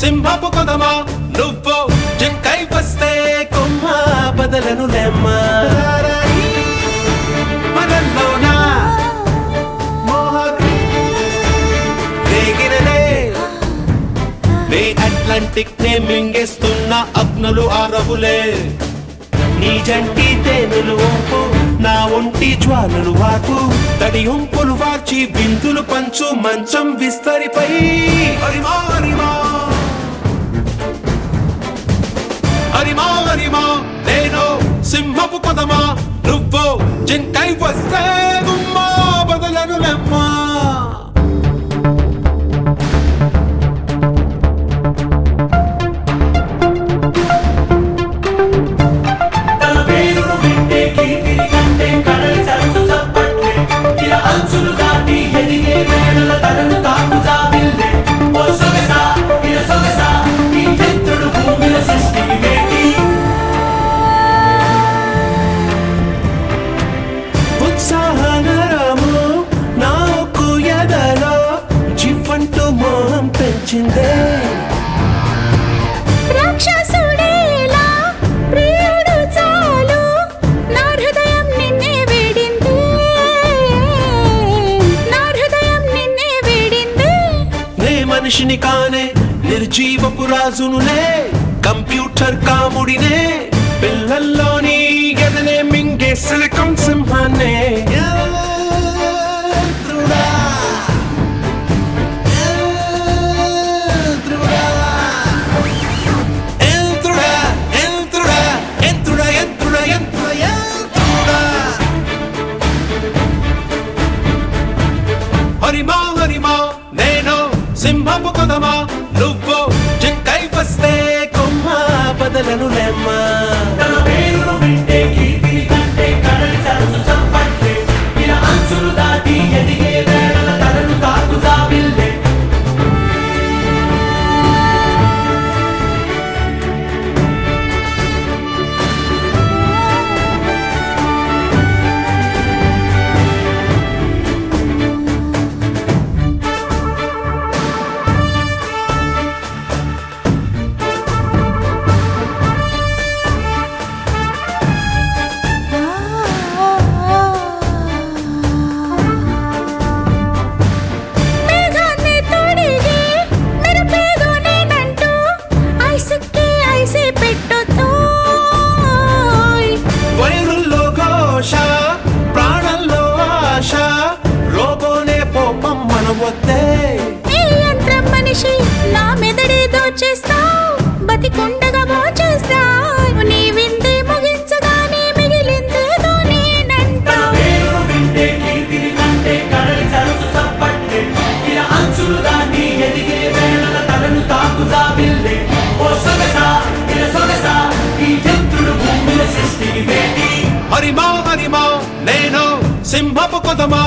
సింహపు కొదమా నువ్వు జంకై వస్తే కొమ్మ బదలను లెమ్మా మనల్లోనా మోహకి రేగినదే రే అట్లాంటిక్ నే మింగేస్తున్న అగ్నులు ఆరవులే నీ జంటి తేనెలు వంపు నా ఒంటి జ్వాలలు వాకు తడి ఉంపులు వాచి బిందులు పంచు మంచం విస్తరిపై హరిమా హరిమా హరిమా హరిమా నేను సింహపు పదమా నువ్వు జింకై వస్తే గుమ్మా బదలను లెమ్మా తన పేరును వింటే కీర్తిని కంటే కడలి సరస్సు చప్పట్లే ఇలా అంచులు దాటి ఎదిగే వేళల తనను తాకు జాబిల్లే ఓ సొగసా ఇలా సొగసా ఈ చంద్రుడు భూమిల సృష్టికి వేటి ఉత్సాహనరము నాకు ఎదలో జివ్వంటూ మోహం పెంచిందే రాక్షసుడేలా ప్రియుడు చాలు నా హృదయం నిన్నే వేడింది నా హృదయం నిన్నే వేడింది నే మనిషిని కానే నిర్జీవపు రాజునులే కంప్యూటర్ కాముడినే పిల్లల్లోని గదనే మింగే సిలికాన్ సింహాన్నే యంత్రుడా, యంత్రుడా. యంత్రుడా, యంత్రుడా, యంత్రుడా, యంత్రుడా, యంత్రుడా, యంత్రుడా. హరిమా హరిమా నేను సింహపు కొదమా నువ్వు జింకై వస్తే కొమ్మ బదలను లెమ్మా తన పేరును వింటే కీర్తిని కంటే కడలి సరస్సు చప్పట్లే ఇలా అంచులు దాటి ఎదిగే వేళల తనను తాకు జాబిల్లే మేఘాన్ని తొడిగి మెరుపేదో నేనంటూ ఐసుకి ఐసే పెట్టుతోయ్ వైరుల్లో ఘోష ప్రాణంలో ఆశ రోబోనే పోపం మన వద్దే ఈ యంత్రం మనిషి నా మెదడే దోచేస్తావు బతికుండగా మోచేస్తావు నీ విందే ముగించగానే మిగిలిందేదో నేనంటా తన పేరును వింటే కీర్తిని కంటే కడలి సరస్సు చప్పట్లే ఇలా అంచులు దాటి ఎదిగే వేళల తనను తాకు జాబిల్లే ఓ సొగసా ఇలా సొగసా ఈ చంద్రుడు భూమిల సృష్టికి వేటి హరిమా హరిమా నేను సింహపు కొదమా